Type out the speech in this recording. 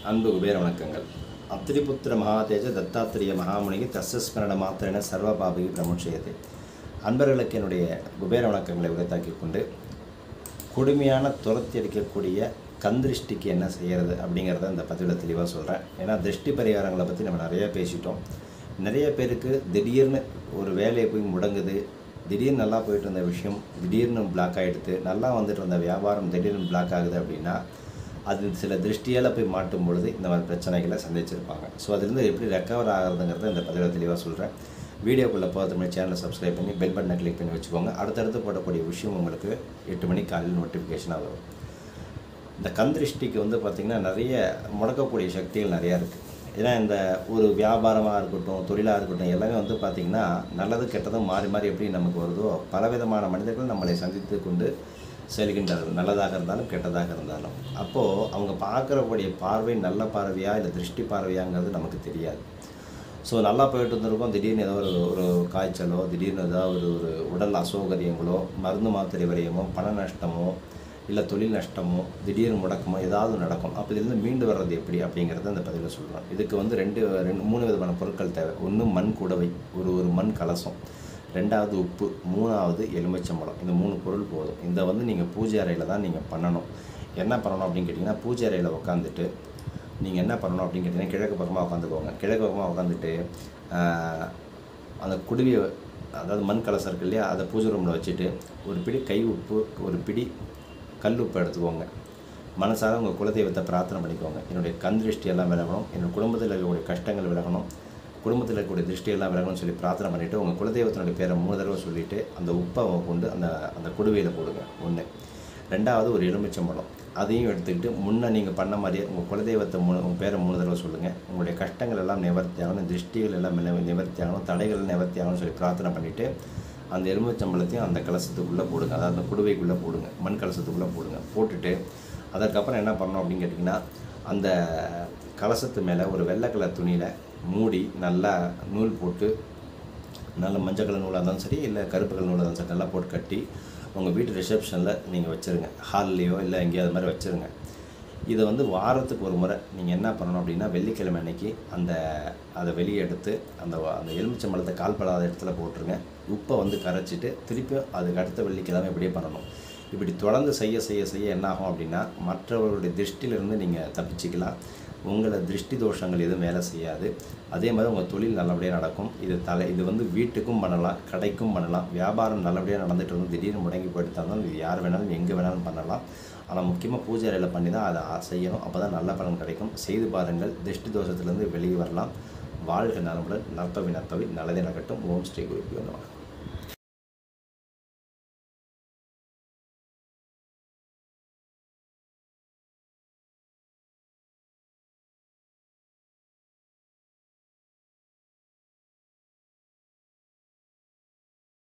அன்பு குபேர வணக்கங்கள் அத்திரிபுத்திர மகாதேஜ தத்தாத்திரிய மகாமுனிக்கு தஸ்ஸ்மரண மாத்திரன சர்வ பாபகி பிரமுட்சயத்தை அன்பர்களுக்கு என்னுடைய குபேர வணக்கங்களை உரைத்தாக்கி கொண்டு கொடுமையான துரத்தி அடிக்கக்கூடிய கந்திருஷ்டிக்கு என்ன செய்கிறது அப்படிங்கிறத இந்த பதிவில் தெளிவாக சொல்கிறேன் ஏன்னா திருஷ்டி பரிகாரங்களை பற்றி நம்ம நிறைய பேசிட்டோம் நிறைய பேருக்கு திடீர்னு ஒரு வேலையை போய் முடங்குது திடீர்னு நல்லா போயிட்டு இருந்த விஷயம் திடீர்னு பிளாக் ஆகிடுது நல்லா வந்துட்டு இருந்த வியாபாரம் திடீர்னு பிளாக் ஆகுது அப்படின்னா அது சில திருஷ்டியால் போய் மாட்டும் பொழுது இந்த மாதிரி பிரச்சனைகளை சந்திச்சிருப்பாங்க ஸோ அதுலேருந்து எப்படி ரெக்கவர் ஆகிறதுங்கிறத இந்த பதிவில் தெளிவாக சொல்கிறேன் வீடியோக்குள்ளே போகிறது மாதிரி சேனலை சப்ஸ்கிரைப் பண்ணி பெல் பட்டனை கிளிக் பண்ணி வச்சுக்கோங்க அடுத்தடுத்து போடக்கூடிய விஷயம் உங்களுக்கு எட்டு மணிக்கு காலையில் நோட்டிஃபிகேஷனாக வரும் இந்த கந்திருஷ்டிக்கு வந்து பார்த்திங்கன்னா நிறைய முடக்கக்கூடிய சக்திகள் நிறையா இருக்குது ஏன்னா இந்த ஒரு வியாபாரமாக இருக்கட்டும் தொழிலாக இருக்கட்டும் எல்லாமே வந்து பார்த்திங்கன்னா நல்லது கெட்டதும் மாறி மாறி எப்படி நமக்கு வருதோ பலவிதமான மனிதர்கள் நம்மளை சந்தித்து கொண்டு செல்கின்றார்கள் நல்லதாக இருந்தாலும் கெட்டதாக இருந்தாலும் அப்போது அவங்க பார்க்குறக்கூடிய பார்வை நல்ல பார்வையா இல்லை திருஷ்டி பார்வையாங்கிறது நமக்கு தெரியாது ஸோ நல்லா போயிட்டு இருந்திருக்கோம் திடீர்னு ஏதோ ஒரு ஒரு காய்ச்சலோ திடீர்னு ஏதாவது ஒரு ஒரு உடல் அசௌகரியங்களோ மருந்து மாத்திரை வரையமோ பண நஷ்டமோ இல்லை தொழில் நஷ்டமோ திடீர்னு முடக்கமோ ஏதாவது நடக்கும் அப்போ இதுலேருந்து மீண்டு வர்றது எப்படி அப்படிங்கிறத அந்த பதிவில் சொல்கிறோம் இதுக்கு வந்து ரெண்டு ரெண்டு மூணு விதமான பொருட்கள் தேவை ஒன்று மண் குடவை ஒரு ஒரு மண் கலசம் ரெண்டாவது உப்பு மூணாவது எலுமிச்சம்பழம் இந்த மூணு பொருள் போதும் இந்த வந்து நீங்கள் பூஜை அறையில் தான் நீங்கள் பண்ணணும் என்ன பண்ணணும் அப்படின்னு கேட்டிங்கன்னா பூஜை அறையில் உட்காந்துட்டு நீங்கள் என்ன பண்ணணும் அப்படின்னு கேட்டிங்கன்னா கிழக்கு பக்கமாக உட்காந்துக்கோங்க கிழக்கு பக்கமாக உட்காந்துட்டு ஆஹ், அந்த குடுவியை அதாவது மண் கலசம் இருக்கு இல்லையா அதை பூஜை ரூமில் வச்சுட்டு ஒரு பிடி கை உப்பு ஒரு பிடி கல் உப்பு எடுத்துக்கோங்க மனசார உங்கள் குலதெய்வத்தை பிரார்த்தனை பண்ணிக்கோங்க என்னுடைய கண் திருஷ்டி எல்லாம் விலகணும் என்னோட குடும்பத்தில் இருக்கக்கூடிய கஷ்டங்கள் விலகணும் குடும்பத்தில் இருக்கக்கூடிய திருஷ்டி எல்லாம் விலகணும்னு சொல்லி பிரார்த்தனை பண்ணிவிட்டு உங்கள் குலதெய்வத்தினுடைய பேரை மூணு தடவை சொல்லிவிட்டு அந்த உப்பை கொண்டு அந்த அந்த குடுவையில் போடுங்க ஒன்று ரெண்டாவது ஒரு எலுமிச்சம்பழம் அதையும் எடுத்துக்கிட்டு முன்னே நீங்கள் பண்ண மாதிரியே உங்கள் குலதெய்வத்தை மூணு உங்கள் பேரை மூணு தடவை சொல்லுங்கள் உங்களுடைய கஷ்டங்கள் எல்லாம் நிவர்த்தி ஆகணும் திருஷ்டிகள் எல்லாம் நிவ- நிவர்த்தி ஆகணும் தடைகள் நிவர்த்தி ஆகணும்னு சொல்லி பிரார்த்தனை பண்ணிவிட்டு அந்த எலுமிச்சம்பழத்தையும் அந்த கலசத்துக்குள்ளே போடுங்க அதாவது அந்த குடுவைக்குள்ளே போடுங்க மண் கலசத்துக்குள்ளே போடுங்க போட்டுட்டு அதற்கப்புறம் என்ன பண்ணணும் அப்படின்னு கேட்டிங்கன்னா அந்த கலசத்து மேலே ஒரு வெள்ளை கலர் துணியில் மூடி நல்லா நூல் போட்டு நல்ல மஞ்சள் கலர் நூலாக இருந்தாலும் சரி இல்லை கருப்பு கலர் நூலாக இருந்தாலும் சரி நல்லா போட்டு கட்டி உங்கள் வீட்டு ரிசப்ஷனில் நீங்கள் வச்சுருங்க ஹால்லேயோ இல்லை எங்கேயாவது மாதிரி வச்சுருங்க இதை வந்து வாரத்துக்கு ஒரு முறை நீங்கள் என்ன பண்ணணும் அப்படின்னா வெள்ளிக்கிழமை அன்னைக்கு அந்த அதை வெளியே எடுத்து அந்த வ- அந்த எலுமிச்சம்பழத்தை கால்படாத இடத்துல போட்டுருங்க உப்பை வந்து கரைச்சிட்டு திருப்பியும் அதுக்கு அடுத்த வெள்ளிக்கிழமை இப்படியே பண்ணணும் இப்படி தொடர்ந்து செய்ய செய்ய செய்ய என்ன ஆகும் அப்படின்னா மற்றவர்களுடைய திருஷ்டியிலிருந்து நீங்கள் தப்பிச்சிக்கலாம் உங்களை திருஷ்டி தோஷங்கள் எதுவும் வேலை செய்யாது அதே மாதிரி உங்கள் தொழில் நல்லபடியாக நடக்கும் இது தலை இது வந்து வீட்டுக்கும் பண்ணலாம் கடைக்கும் பண்ணலாம் வியாபாரம் நல்லபடியாக நடந்துட்டு இருந்து திடீர்னு முடங்கி போயிட்டு இருந்தாலும் இது யார் வேணாலும் எங்கே வேணாலும் பண்ணலாம் ஆனால் முக்கியமாக பூஜை அறையில் பண்ணி தான் அதை ஆ- செய்யணும் அப்போ தான் நல்ல பலன் கிடைக்கும் செய்து பாருங்கள் திருஷ்டி தோஷத்திலிருந்து வெளியே வரலாம் வாழ்க நலமுடன் நற்பவி நற்பவி நல்லதே நடக்கட்டும் ஓம் ஸ்ரீ குருப்பியோ நமः